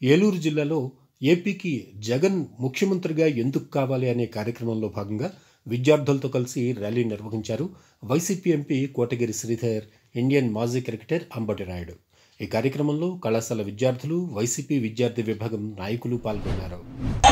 ఏలూరు జిల్లాలో ఏపీకి జగన్ ముఖ్యమంత్రిగా ఎందుకు కావాలి అనే కార్యక్రమంలో భాగంగా విద్యార్థులతో కలిసి ర్యాలీ నిర్వహించారు YCP MP Kotagiri Sridhar Indian మాజీ క్రికెటర్ అంబటి రాయుడు ఈ కార్యక్రమంలో కళాశాల విద్యార్థులు వైసీపీ విద్యార్థి విభాగం నాయకులు పాల్గొన్నారు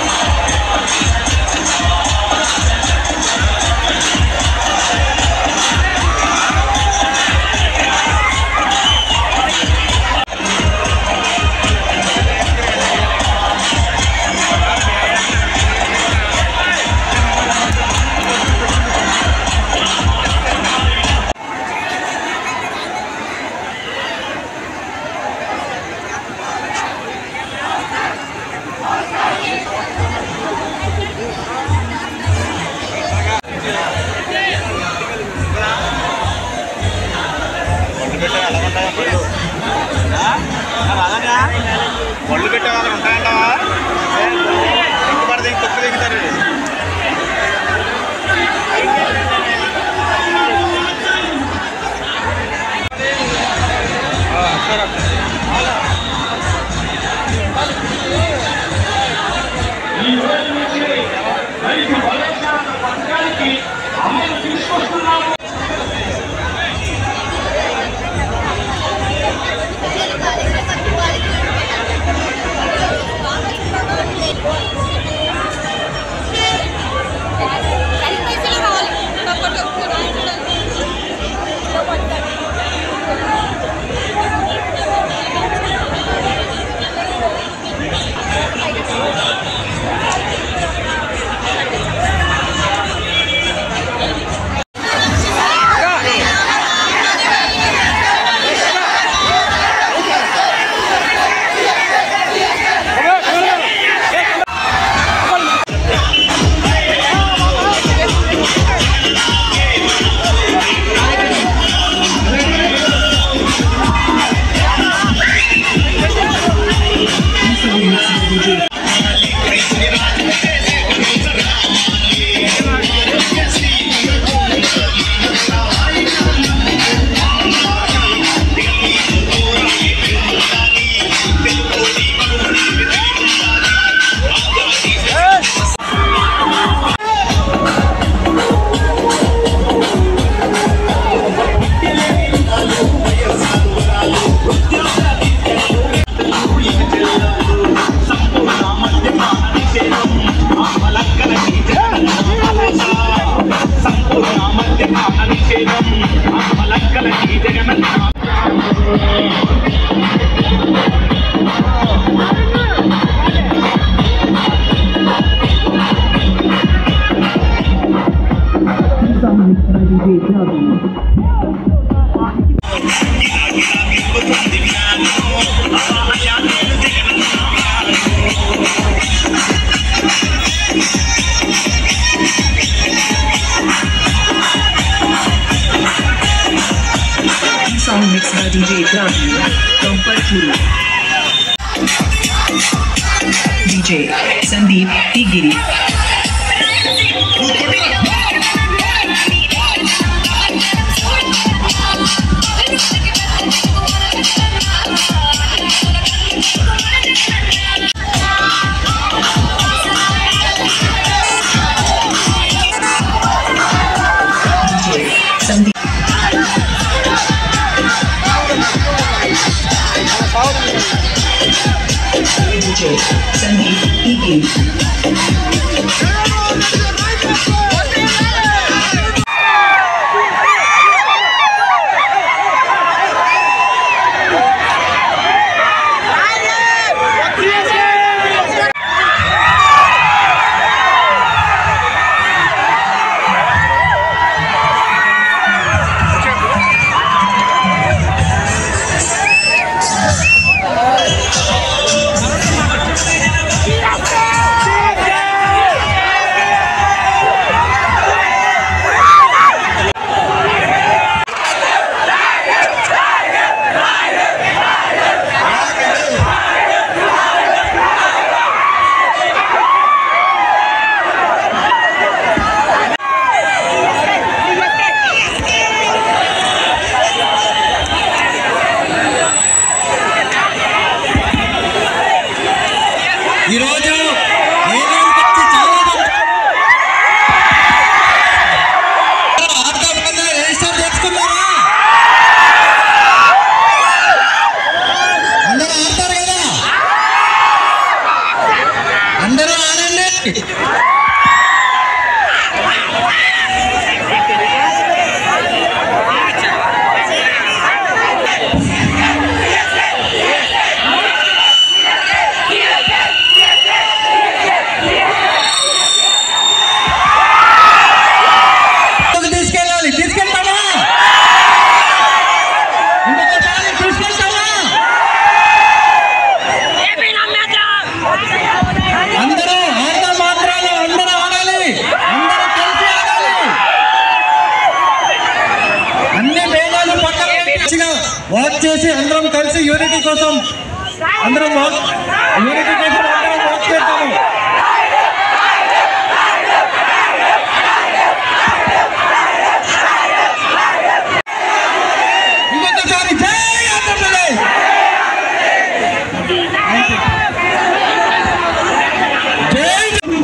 ఒళ్ళు పెట్టే వాళ్ళు ఉంటాయంటావా ఎక్కువ పడితే తొక్కు దిగుతారు అన్ని పైసలు కావాలి ఒక్కటి రాయించడం Song mixed by DJ Kelvin. Song mixed by DJ Kelvin. Kompaturu. DJ Sandeep Tigiri. DJ Sandeep. DJ Sandeep Tigiri. ¡Vamos! Walk చేసి అందరం కలిసి యూనిటీ కోసం అందరం వాక్ యూనిటీ కోసం అందరం వాక్ చేద్దాము ఇంకొకసారి జై ఆంధ్రప్రదేశ్ జై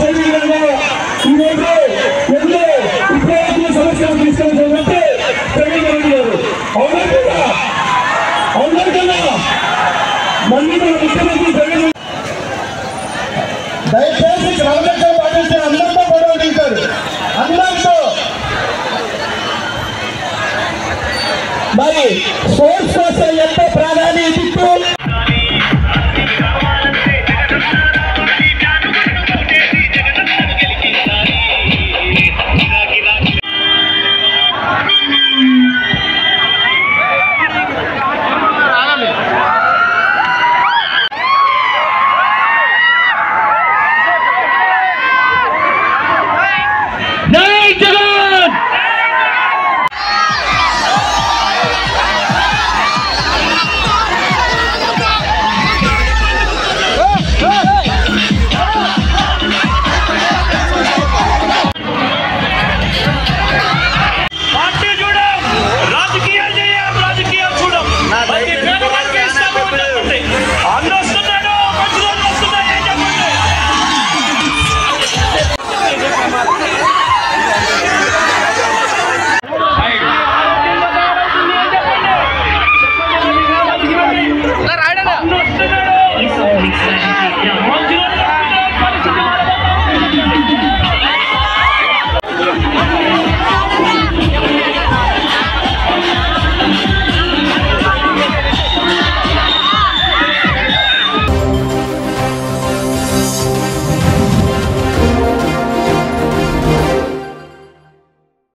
దయచేసి క్రమశిక్షణ పాటించి అందరితో గొడవ దిగుతారు అందరితో మరి స్పోర్ట్స్ కోసం ఎంతో ప్రాధాన్యత